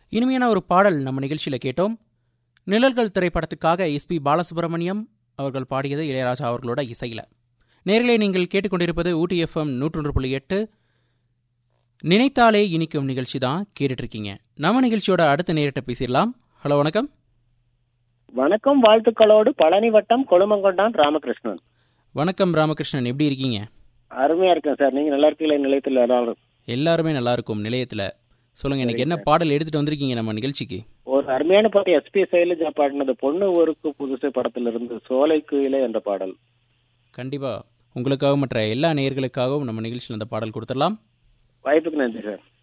இனிமையான ஒரு பாடல் நம்ம நிகழ்ச்சியில் கேட்டோம் நிழல்கள் திரைப்படத்துக்காக எஸ்பி பாலசுப்ரமணியம் அவர்கள் பாடியது இளையராஜா அவர்களோட இசையில் நேரிலே நீங்கள் கேட்டுக்கொண்டிருப்பது ஊட்டி எஃப்எம் நூற்றொன்று புள்ளி எட்டு நினைத்தாலே இனிக்கும் நிகழ்ச்சி தான் கேட்டுட்டு இருக்கீங்க நம்ம நிகழ்ச்சியோட அடுத்த நேரிட்ட பேசிடலாம் ஹலோ வணக்கம் வணக்கம் வாழ்த்துக்களோடு பழனி வட்டம் கொழுமங்கொண்டான் ராமகிருஷ்ணன் வணக்கம் ராமகிருஷ்ணன் எப்படி இருக்கீங்க அருமையா இருக்கேன் சார் நீங்க நல்லா இருக்கீங்களா நிலையத்தில் எல்லாரும் எல்லாருமே நல்லா இருக்கும் நிலையத்தில் சொல்லுங்க இன்னைக்கு என்ன பாடல் எடுத்துட்டு வந்திருக்கீங்க நம்ம நிகழ்ச்சிக்கு ஒரு அருமையான பாட்டு எஸ்பி சைலஜா பாடினது பொண்ணு ஊருக்கு புதுசு படத்துல இருந்து சோலை குயிலே என்ற பாடல் கண்டிப்பா உங்களுக்காகவும் மற்ற எல்லா நேயர்களுக்காகவும் நம்ம நிகழ்ச்சியில் அந்த பாடல் கொடுத்துடலாம் வாய்ப்புக்கு நன்றி சார்